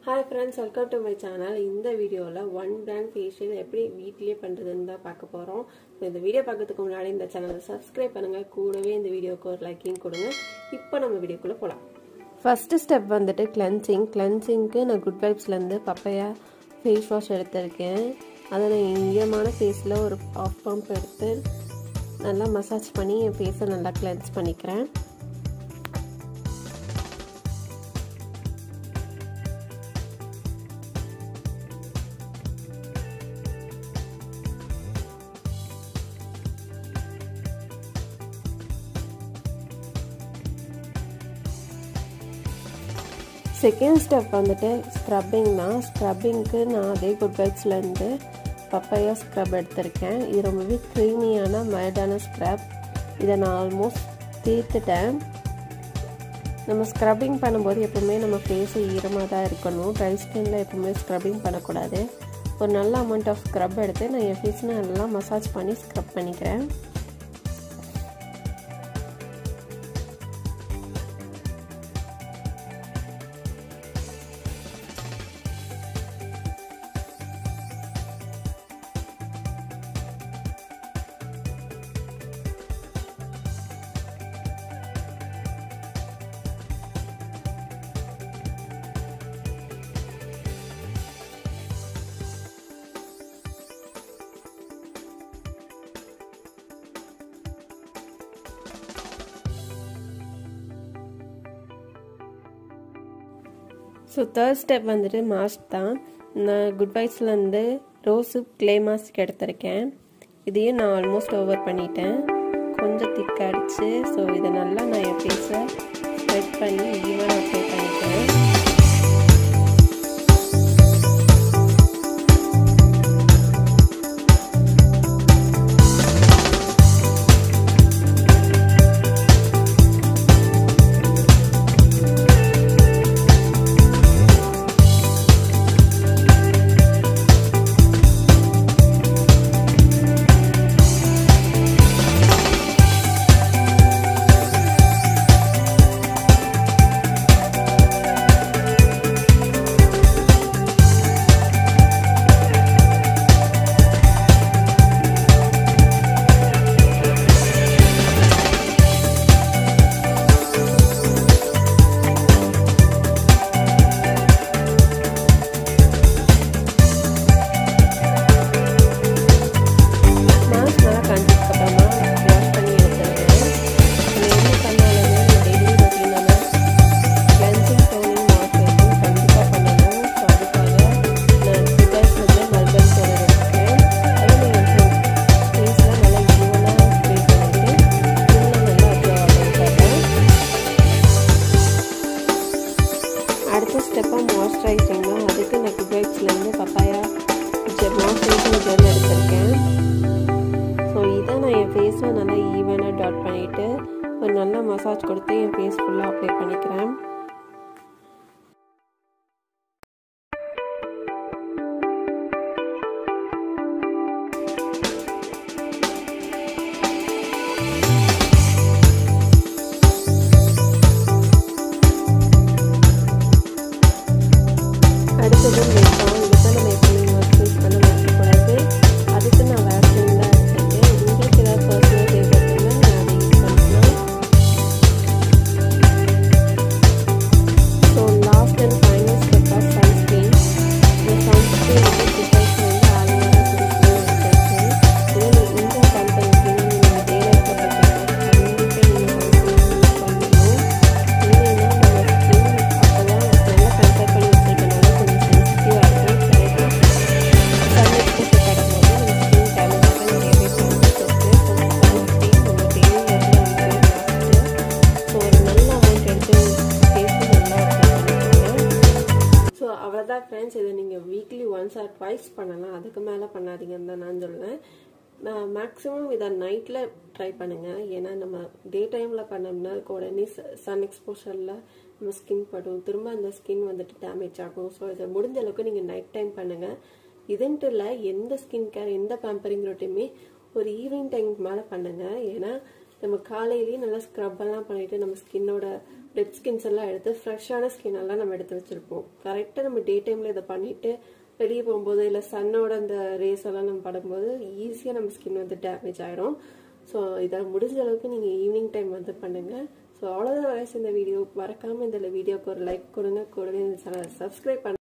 hi friends welcome to my channel இந்த வீடியோவில் one brand facial எப்படி வீட்டிலேயே பண்ணுறதுன்னு தான் பார்க்க போகிறோம் ஸோ இந்த வீடியோ பார்க்கறதுக்கு முன்னாடி இந்த சேனலை சப்ஸ்கிரைப் பண்ணுங்கள் கூடவே இந்த வீடியோக்கு ஒரு லைக்கிங் கொடுங்க இப்போ நம்ம வீடியோக்குள்ளே போகலாம் ஃபஸ்ட்டு ஸ்டெப் வந்துட்டு கிளென்சிங் கிளென்சிங்க்கு நான் குட் வைப்ஸ்லேருந்து பப்பையா ஃபேஸ் வாஷ் எடுத்திருக்கேன் அதை நான் ஈரமான ஃபேஸில் ஒரு ஆஃப் பம்ப் எடுத்து நல்லா மசாஜ் பண்ணி என் ஃபேஸை நல்லா கிளென்ஸ் பண்ணிக்கிறேன் செகண்ட் ஸ்டெப் வந்துட்டு ஸ்க்ரப்பிங் தான் ஸ்க்ரப்பிங்க்கு நான் அதே குட் வைப்ஸ்லேருந்து பப்பையா ஸ்க்ரப் எடுத்திருக்கேன் இது ரொம்பவே க்ரீமியான மைல்டான ஸ்க்ரப் இதை நான் ஆல்மோஸ்ட் தீர்த்துட்டேன் நம்ம ஸ்க்ரப்பிங் பண்ணும்போது எப்பவுமே நம்ம ஃபேஸு ஈரமாக தான் இருக்கணும் ட்ரை ஸ்கின்ல எப்பவுமே ஸ்க்ரப்பிங் பண்ணக்கூடாது ஒரு நல்ல அமௌண்ட் ஆஃப் ஸ்க்ரப் எடுத்து நான் என் ஃபேஸ் நல்லா மசாஜ் பண்ணி ஸ்க்ரப் பண்ணிக்கிறேன் ஸோ தேர்ட் ஸ்டெப் வந்துட்டு மாஸ்க் தான் நான் குட் வைஸ்லேருந்து ரோஸு க்ளே மாஸ்க் எடுத்திருக்கேன் இதையும் நான் ஆல்மோஸ்ட் ஓவர் பண்ணிட்டேன் கொஞ்சம் திக்காகிடுச்சு ஸோ இதை நல்லா நான் என் ஃபேஸை ஸ்ப்ரெட் பண்ணி ஈவனாக அப்ளை பண்ணிக்கிறேன் அடுத்த ஸ்டெப்பாக மாய்ஸ்சரைசிங் தான் அதுக்கு நான் குபைட்ஸ்லேருந்து பப்பாயா ஜெல் மாய்ஸ்சரைசிங் ஜெல் எடுத்திருக்கேன் ஸோ இதை நான் என் ஃபேஸில் நல்லா ஈவனாக டாட் பண்ணிவிட்டு ஒரு நல்ல மசாஜ் கொடுத்து என் ஃபேஸ் ஃபுல்லாக அப்ளை பண்ணிக்கிறேன் அடுத்தது மேக்கம் இதுக்கு நம்ம எப்பவுமே மாய்ஸ்சரைஸ் பண்ண வைக்கக்கூடாது அதுக்கு நான் வேக்சின் தான் எடுத்திருக்கேன் உங்களுக்கு ஏதாவது பர்சனல் ஃபேவரட் இருந்தால் நான் அதை யூஸ் பண்ணிக்கலாம் so last and final step of sunscreen இந்த சன்ஸ்க்ரீன் வந்து பிகாஸ் வந்து ஆலோவேரா சன்ஸ்க்ரீன் எடுத்திருக்கேன் இதே இந்த கம்பெனிக்கு நீங்கள் டேலர்ஸில் பார்த்தீங்கன்னா கண்டிப்பாக நீங்கள் சன்ஸ்க்ரீன் யூஸ் பண்ணணும் இல்லைன்னா நம்ம ஸ்கின் அப்போ தான் நல்லா கம்பேர் பண்ணி வச்சுருக்கனால கொஞ்சம் சென்சிட்டிவாக இருக்கும் கரெக்டாக சன் எக்ஸ்போசர் படும்போது நம்ம ஸ்கின் டேமேஜ் ஆக நிறையவே சான்சஸ் இருக்குது ஸோ சன்ஸ்க்ரீன் நம்ம டெய்லி லைஃப்பில் வந்து மஸ்ட்டு ஸோ ஒரு நல்ல அமௌண்ட் எடுத்து ஃபேஸ்க்கு நல்லா அப்ளை பண்ணிக்கோங்க ஸோ அவ்வளோதான் ஃப்ரெண்ட்ஸ் இதை நீங்கள் வீக்லி ஒன்ஸ் ஆர் ட்வைஸ் பண்ணலாம் அதுக்கு மேலே பண்ணாதீங்கன்னு தான் நான் சொல்லுவேன் நான் மேக்ஸிமம் இதை நைட்டில் ட்ரை பண்ணுங்கள் ஏன்னா நம்ம டே டைமில் பண்ணோம்னா உடனே சன் எக்ஸ்போஷரில் நம்ம ஸ்கின் படும் திரும்ப அந்த ஸ்கின் வந்துட்டு டேமேஜ் ஆகும் ஸோ இதை முடிஞ்ச அளவுக்கு நீங்கள் நைட் டைம் பண்ணுங்கள் இதுன்ட்டு இல்லை எந்த ஸ்கின் கேர் எந்த பேம்பரிங் ரொட்டியுமே ஒரு ஈவினிங் டைம் மேலே பண்ணுங்கள் ஏன்னா நம்ம காலையிலேயே நல்லா ஸ்க்ரப் எல்லாம் பண்ணிட்டு நம்ம ஸ்கின்னோட டெட் ஸ்கின்ஸ் எல்லாம் எடுத்து ஃப்ரெஷ்ஷான ஸ்கின் எல்லாம் நம்ம எடுத்து வச்சிருப்போம் கரெக்டாக நம்ம டே டைமில் இதை பண்ணிட்டு வெளியே போகும்போது இல்லை சன்னோட அந்த ரேஸ் எல்லாம் நம்ம படும்போது ஈஸியாக நம்ம ஸ்கின் வந்து டேமேஜ் ஆகிடும் ஸோ இதை முடிஞ்ச அளவுக்கு நீங்கள் ஈவினிங் டைம் வந்து பண்ணுங்கள் ஸோ அவ்வளோதான் வயசு இந்த வீடியோ மறக்காமல் இந்த வீடியோக்கு ஒரு லைக் கொடுங்க கூடவே இந்த சேனலை சப்ஸ்கிரைப் பண்ண